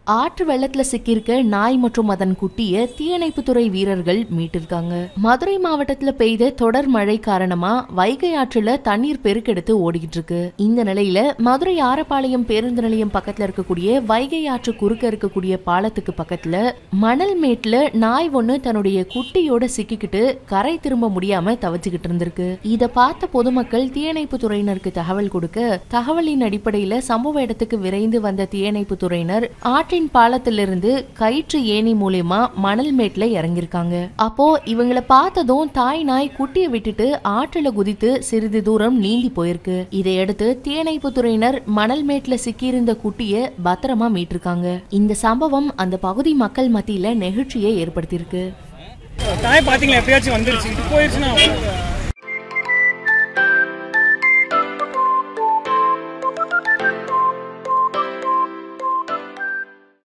ஆற்று வெள்ளத்துல சிக்கியிருக்க நாய் மற்றும் அதன் குட்டிய தீயணைப்புத்துறை வீரர்கள் மீட்டிருக்காங்க மதுரை மாவட்டத்துல பெய்த தொடர் மழை காரணமா வைகை ஆற்றுல தண்ணீர் பெருக்கெடுத்து ஓடிக்கிட்டு இருக்கு இந்த நிலையில மதுரை ஆரப்பாளையம் பேருந்து நிலையம் பக்கத்துல இருக்கக்கூடிய வைகை ஆற்று குறுக்க இருக்கக்கூடிய பாலத்துக்கு பக்கத்துல மணல் மேட்ல நாய் ஒண்ணு தன்னுடைய குட்டியோட சிக்கிக்கிட்டு கரை திரும்ப முடியாம தவிச்சுக்கிட்டு இருந்திருக்கு இத பார்த்த பொதுமக்கள் தீயணைப்பு துறையினருக்கு தகவல் கொடுக்க தகவலின் அடிப்படையில சம்பவ இடத்துக்கு விரைந்து வந்த தீயணைப்பு துறையினர் ஆற்றின் பாலத்திலிருந்து கயிற்று ஏணி மூலியமா மணல் மேட்ல இறங்கியிருக்காங்க அப்போ இவங்களை பார்த்ததும் தாய் நாய் குட்டியை விட்டுட்டு ஆற்றுல குதித்து சிறிது தூரம் நீந்தி போயிருக்கு இதையடுத்து தீயணைப்பு துறையினர் மணல் மேட்ல சிக்கியிருந்த குட்டிய பத்திரமா மீட்டிருக்காங்க இந்த சம்பவம் அந்த பகுதி மக்கள் மத்தியில நெகிழ்ச்சியை ஏற்படுத்தியிருக்கு தாய் பார்த்தீங்களா எப்பயாச்சும் வந்துருச்சு இது போயிடுச்சுன்னா அவ்வளவுதான்.